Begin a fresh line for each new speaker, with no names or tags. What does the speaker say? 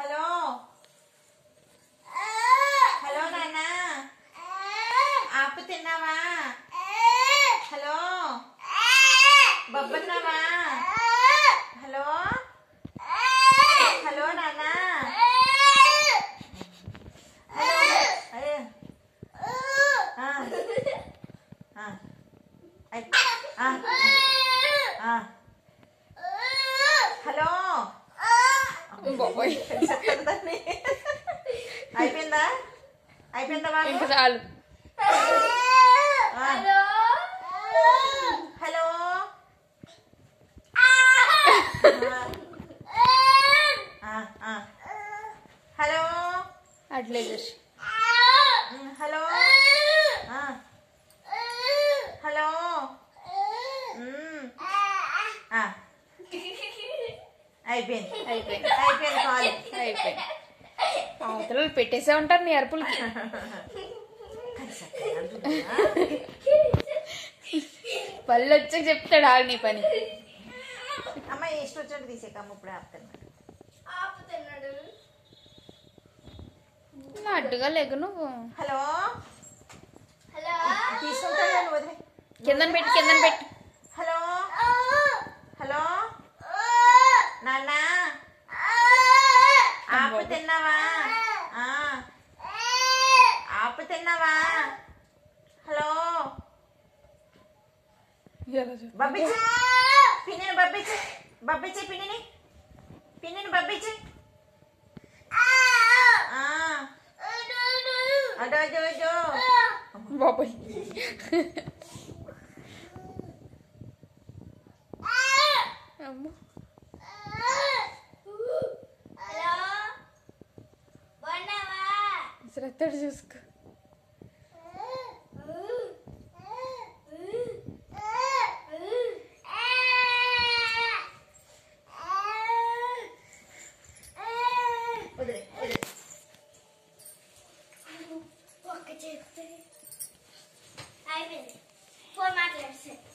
Hello hello నాన్న ఆపు తిన్నావా హలో బొబ్బన్నావా హలో హలో నాన్న హలో అయ్యో ఆ. ఆ. అయ్. ఆ. ఆ. హలో
బాబోయ్
చెప్తాను అయిపోయిందా అయిపోయిందా బాబు
ఇంకా చాలు
ఆ. హలో ఆ, ఆ. హలో
అట్లే చూసి
ఉమ్, హలో ఆ. హలో ఉమ్, ఆ. అయిపోయింది
అయిపోయింది
అయిపోయింది కాల్
అయిపోయింది అవతల పెట్టేసే ఉంటారు నీ అరుపులకి పళ్ళు వచ్చాక చెప్తాడు ఆగు నీ పని
అమ్మ ఇష్టం వచ్చినట్టు తీసేకమ్మ ఇప్పుడు ఆపుతాను
అడ్డుగా లేకు నువ్వు
హలో తీసుకుంటాను నేను వదిలే
కిందన పెట్టి కిందన పెట్టి
హలో హలో నాన్న ఆపు తిన్నావా ఆ. ఆపు తిన్నావా హలో బబ్బిచ్చి పిన్నిని బబ్బిచ్చి బబ్బిచ్చి పిన్నిని పిన్నిని బబ్బిచ్చి ఆ. అదో అదో అదో
బాబాయ్ అమ్మో శ్రద్ధడు చూసుకో
వదిలే వదిలే
ఒక్క చేస్తే అయిపోయింది ఫోన్ మాట్లాడేసి